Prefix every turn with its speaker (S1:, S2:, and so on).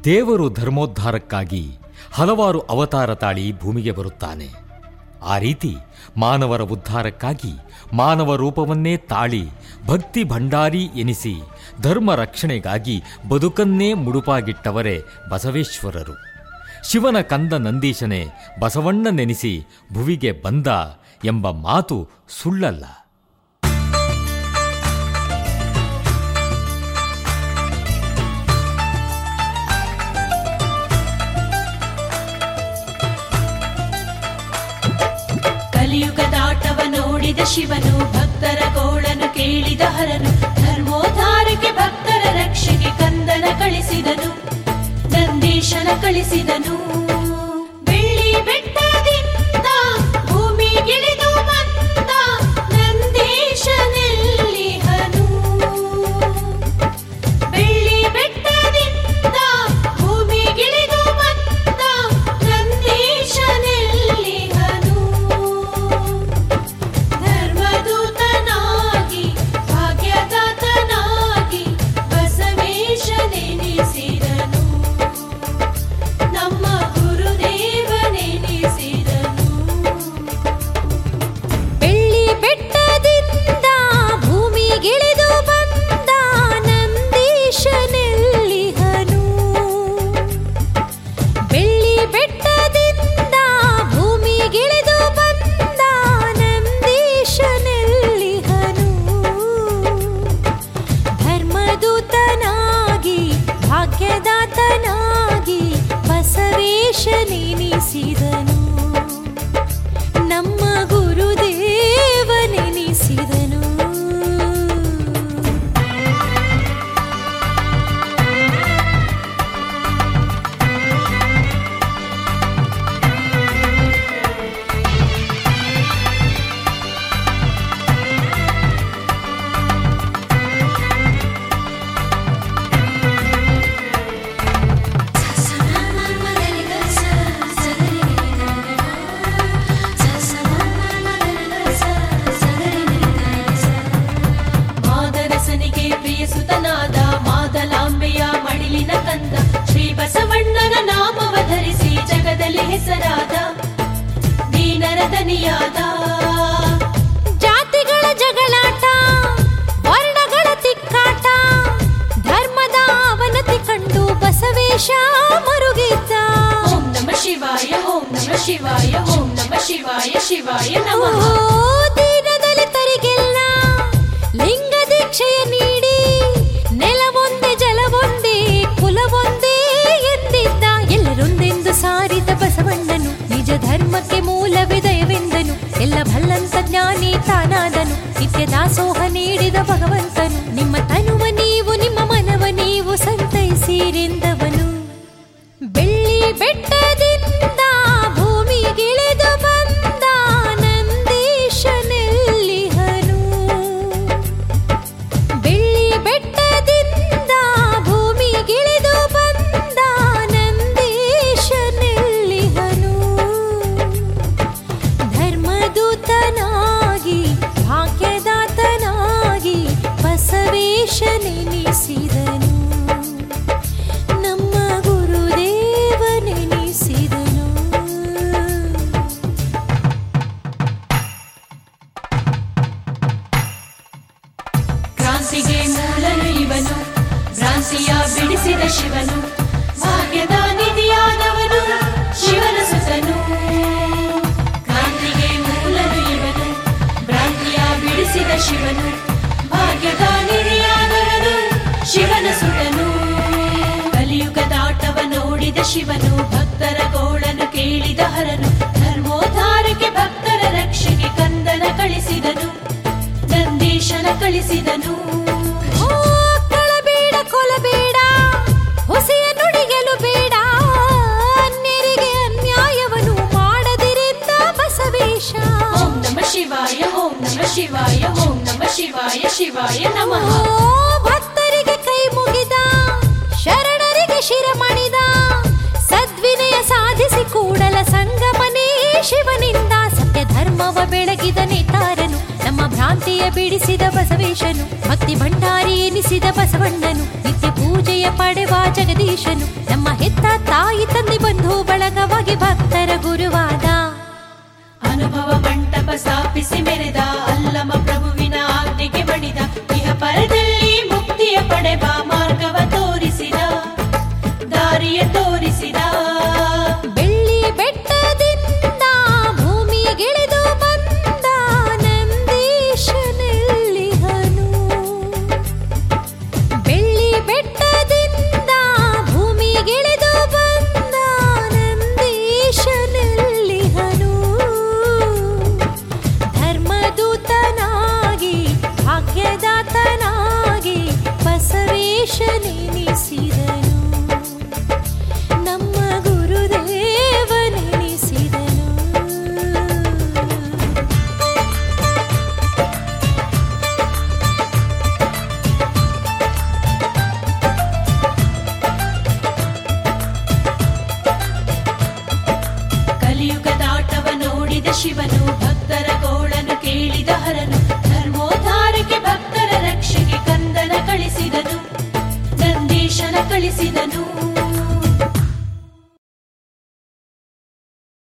S1: ದೇವರು ಧರ್ಮೋದ್ಧಾರಕ್ಕಾಗಿ ಹಲವಾರು ಅವತಾರ ತಾಳಿ ಭೂಮಿಗೆ ಬರುತ್ತಾನೆ ಆ ರೀತಿ ಮಾನವರ ಉದ್ಧಾರಕ್ಕಾಗಿ ಮಾನವ ರೂಪವನ್ನೇ ತಾಳಿ ಭಕ್ತಿ ಭಂಡಾರಿ ಎನಿಸಿ ಧರ್ಮ ರಕ್ಷಣೆಗಾಗಿ ಬದುಕನ್ನೇ ಮುಡುಪಾಗಿಟ್ಟವರೇ ಬಸವೇಶ್ವರರು ಶಿವನ ಕಂದ ನಂದೀಶನೇ ಬಸವಣ್ಣ ನೆನೆಸಿ ಭುವಿಗೆ ಬಂದ ಎಂಬ ಮಾತು ಸುಳ್ಳಲ್ಲ
S2: ಕಲಿಯುಗದಾಟವ ನೋಡಿದ ಶಿವನು ಭಕ್ತರ ಗೋಳನು ಕೇಳಿದ ಹರನು ಧರ್ಮೋದ್ಧಾರಕ್ಕೆ ಭಕ್ತರ ರಕ್ಷೆಗೆ ಕಂದನ ಕಳಿಸಿದನು ನಂದೀಶನ ಕಳಿಸಿದನು ಬೆಳ್ಳಿ ಬೆಟ್ಟದಿಂದ ಭೂಮಿಗಿಳಿದು ಬಂದ ನಂದೀಶನೆಲ್ಲಿಹನು ಬೆಳ್ಳಿ ಬೆಟ್ಟದಿಂದ ಭೂಮಿಗಿಳಿದು ಬಂದ ನಂದೀಶನೆಲ್ಲಿಹನು ಧರ್ಮದೂತನಾಗಿ ಭಾಗ್ಯದಾತನಾಗಿ ಬಸವೇಶನೆನಿಸಿದನು ನಮ್ಮ ಗುರುದೇವನೆನಿಸಿದನು
S3: ಬೆಳ್ಳಿ ಬೆಟ್ಟದಿಂದ ಭೂಮಿಗಿಳಿದು ಬಂದ ನಂದೀಶನೆಲ್ಲಿಹನು ಬೆಳ್ಳಿ ಬೆಟ್ಟದಿಂದ ಭೂಮಿಗಿಳಿದು ಬಂದ ನಂದೀಶನೆಲ್ಲಿಹನು ಧರ್ಮದೂತನಾಗಿ ಭಾಗ್ಯದಾತನಾಗಿ ಬಸವೇಶನೆನಿಸಿದನು ನಮ್ಮ ಗುರುದೇವನೆನಿಸಿದನು
S2: ಮಾದರಸನಿಗೆ ಪ್ರಿಯಸುತನಾದ ಮಾದಲಾಂಬೆಯ ಮಡಿಲಿನ ಕಂದ ಶ್ರೀ ಬಸವಣ್ಣನ ನಾಮವ ಧರಿಸಿ ಜಗದಲ್ಲಿ ಹೆಸರಾದ ದೀನರ ದನಿಯಾದ
S3: ಜಾತಿಗಳ ಜಗಳಾಟ ವರ್ಣಗಳ ತಿಕ್ಕಾಟ ಧರ್ಮದ ಅವನತಿ ಕಂಡು ಬಸವೇಶ ಮರುಗಿದ್ದ
S2: ಓಂ ನಮ ಶಿವಾಯ ಓಂ ನಮ ಶಿವಾಯ ಓಂ ನಮ ಶಿವಾಯ ಶಿವಾಯ ನಮಃ
S3: ಓ ದೀನದಲಿತರಿಗೆಲ್ಲ ಲಿಂಗ ದೀಕ್ಷೆಯ ನೀಡಿ ನೆಲವೊಂದೇ ಜಲವೊಂದೇ ಕುಲವೊಂದೇ ಎಂದಿದ್ದ ಎಲ್ಲರೊಂದೆಂದು ಸಾರಿದ ಬಸವಣ್ಣನು ನಿಜ ಧರ್ಮಕ್ಕೆ ಮೂಲವಿದಯವೆಂದನು ಎಲ್ಲ ಭಲ್ಲಂತ ಜ್ಞಾನಿ ತಾನಾದನು ನಿತ್ಯ ದಾಸೋಹ ನೀಡಿದ ಭಗವಂತನು ನಿಮ್ಮ ತನುವ ನೀವು ನಿಮ್ಮ ಮನವ ನೀವು ಸಂತೈಸಿರೆಂದವನು ಬೆಳ್ಳಿ ಬೆಟ್ಟದಿಂದ ಭೂಮಿಗಿಳಿದು ಬಂದ ನಂದೀಶನೆಲ್ಲಿಹನು ಬೆಳ್ಳಿ ಬೆಟ್ಟದಿಂದ ಭೂಮಿಗಿಳಿದು ಬಂದ ನಂದೀಶನೆಲ್ಲಿಹನು ಧರ್ಮದೂತನಾಗಿ ಭಾಗ್ಯದಾತನಾಗಿ ಬಸವೇಶನೆನಿಸಿದನು ನಮ್ಮ ಗುರುದೇವನೆನಿಸಿದನು
S2: ಕ್ರಾಂತಿಗೆ ಮೂಲನು ಇವನು ಭ್ರಾಂತಿಯ ಬಿಡಿಸಿದ ಶಿವನು ಭಾಗ್ಯದ ನಿಧಿಯಾದವನು ಶಿವನ ಸುತನು ಕ್ರಾಂತಿಗೆ ಮೂಲನು ಇವನು ಭ್ರಾಂತಿಯ ಬಿಡಿಸಿದ ಶಿವನು ಭಾಗ್ಯದ ನಿಧಿಯಾದವನು ಶಿವನ ಸುತನು ಕಲಿಯುಗದಾಟವ ನೋಡಿದ ಶಿವನು ಭಕ್ತರ ಗೋಳನು ಕೇಳಿದ ಹರನು ಧರ್ಮೋದ್ಧಾರಕ್ಕೆ ಭಕ್ತರ ರಕ್ಷೆಗೆ ಕಂದನ ಕಳಿಸಿದನು ನಂದೀಶನ ಕಳಿಸಿದನು
S3: ಓ, ಕಳಬೇಡ ಕೊಲಬೇಡ ಹೊಸೆಯ ನುಡಿಗೆಲು ಬೇಡ ಅನ್ಯರಿಗೆ ಅನ್ಯಾಯವನ್ನು ಮಾಡದಿರೆಂದ ಬಸವೇಶ
S2: ಓಂ ನಮ ಶಿವಾಯ ಓಂ ನಮ ಶಿವಾಯ ಓಂ ನಮ ಶಿವಾಯ ಶಿವಾಯ ನಮಃ
S3: ಓ, ಭಕ್ತರಿಗೆ ಕೈ ಮುಗಿದ ಶರಣರಿಗೆ ಶಿರಮಣಿದ ಸದ್ವಿನಯ ಸಾಧಿಸಿ ಕೂಡಲ ಸಂಗಮನೇ ಶಿವನಿಂದ ಸತ್ಯ ಧರ್ಮವ ಬೆಳಗಿದ ನೇತಾರನು ನಮ್ಮ ಭ್ರಾಂತಿಯ ಬಿಡಿಸಿದ ಬಸವೇಶನು ಭಕ್ತಿ ಭಂಡಾರಿ ಎನಿಸಿದ ಬಸವಣ್ಣನು ನಿತ್ಯ ಪೂಜೆ ದಯೆಯ ಪಡೆವ ಜಗದೀಶನು ನಮ್ಮ ಹೆತ್ತ ತಾಯಿ ತಂದೆ ಬಂಧು ಬಳಗವಾಗಿ ಭಕ್ತರ ಗುರುವಾದ
S2: ಅನುಭವ ಮಂಟಪ ಸ್ಥಾಪಿಸಿ ಮೆರೆದ ಅಲ್ಲಮ ಪ್ರಭುವಿನ ಆಜ್ಞೆಗೆ ಮಣಿದ ಇಹ ಪರದಲ್ಲಿ ಮುಕ್ತಿಯ ಪಡೆವ ಮಾರ್ಗವ ತೋರಿಸಿದ ದಾರಿಯ ತೋರಿಸಿದ
S3: ಬೆಳ್ಳಿ ಬೆಟ್ಟದಿಂದ ಭೂಮಿಗಿಳಿದು ಬಂದ ನಂದೀಶನೆಲ್ಲಿಹನು ಬೆಳ್ಳಿ ಬೆಟ್ಟದಿಂದ ಭೂಮಿಗಿಳಿದು ಬಂದ ನಂದೀಶನೆಲ್ಲಿಹನು ಧರ್ಮದೂತನಾಗಿ ಭಾಗ್ಯದಾತನಾಗಿ ಬಸವೇಶನೆನಿಸಿದನು ನಮ್ಮ ಗುರುದೇವನೆನಿಸಿದನು
S2: ಕಲಿಯುಗದಾಟವ ನೋಡಿದ ಶಿವನು ಭಕ್ತರ ಗೋಳನು ಕೇಳಿದ ಹರನು ಧರ್ಮೋದ್ಧಾರಕ್ಕೆ ಭಕ್ತರ ರಕ್ಷೆಗೆ ಕಂದನ ಕಳಿಸಿದನು ನಂದೀಶನ ಕಳಿಸಿದನು